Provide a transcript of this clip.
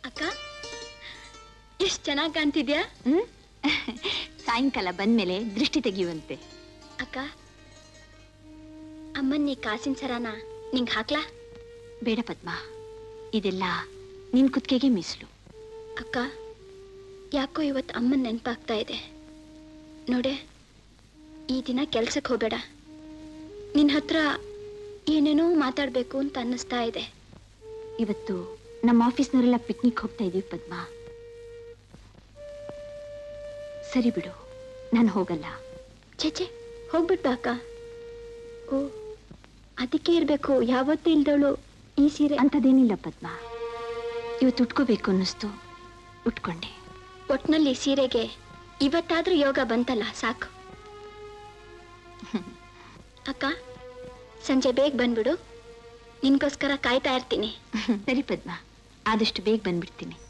ಅಕ್ಕ ಎಷ್ಟ್ ಚೆನ್ನಾಗಿ ಕಾಣ್ತಿದ್ಯಾ ಹ್ಮ್ ಸಾಯಂಕಾಲ ಬಂದ್ಮೇಲೆ ದೃಷ್ಟಿ ತೆಗೆಯುವಂತೆ ಅಕ್ಕ ಅಮ್ಮನ್ ನೀ ಕಾಸಿನ ಸರಾನ ನಿಂಗ್ ಹಾಕ್ಲಾ ಬೇಡ ಪದ್ಮ ಇದೆಲ್ಲ ನಿನ್ ಕುತ್ತಿಗೆಗೆ ಮೀಸಲು ಅಕ್ಕ ಯಾಕೋ ಇವತ್ತು ಅಮ್ಮನ್ ನೆನಪಾಗ್ತಾ ಇದೆ ನೋಡೆ ಈ ದಿನ ಕೆಲ್ಸಕ್ಕೆ ಹೋಗಬೇಡ ನಿನ್ನ ಹತ್ರ ಏನೇನೋ ಮಾತಾಡ್ಬೇಕು ಅಂತ ಅನ್ನಿಸ್ತಾ ಇದೆ ಇವತ್ತು ನಮ್ಮ ಆಫೀಸ್ನವರೆಲ್ಲ ಪಿಕ್ನಿಕ್ ಹೋಗ್ತಾ ಇದೀವಿ ಪದ್ಮ ಸರಿ ಬಿಡು ನಾನು ಹೋಗಲ್ಲ ಛೇ ಹೋಗ್ಬಿಟ್ಟು ಅಕ್ಕ ಓ ಅದಕ್ಕೆ ಇರಬೇಕು ಯಾವತ್ತೂ ಇಲ್ದವಳು ಈ ಸೀರೆ ಅಂಥದ್ದೇನಿಲ್ಲ ಪದ್ಮ ಇವತ್ತು ಉಟ್ಕೋಬೇಕು ಅನ್ನಿಸ್ತು ಉಟ್ಕೊಂಡೆ ಒಟ್ನಲ್ಲಿ ಸೀರೆಗೆ ಇವತ್ತಾದ್ರೂ ಯೋಗ ಬಂತಲ್ಲ ಸಾಕು ಅಕ್ಕ ಸಂಜೆ ಬೇಗ ಬಂದ್ಬಿಡು ನಿನ್ಗೋಸ್ಕರ ಕಾಯ್ತಾ ಇರ್ತೀನಿ ಸರಿ ಪದ್ಮ ಆದಷ್ಟು ಬೇಗ ಬಂದ್ಬಿಡ್ತೀನಿ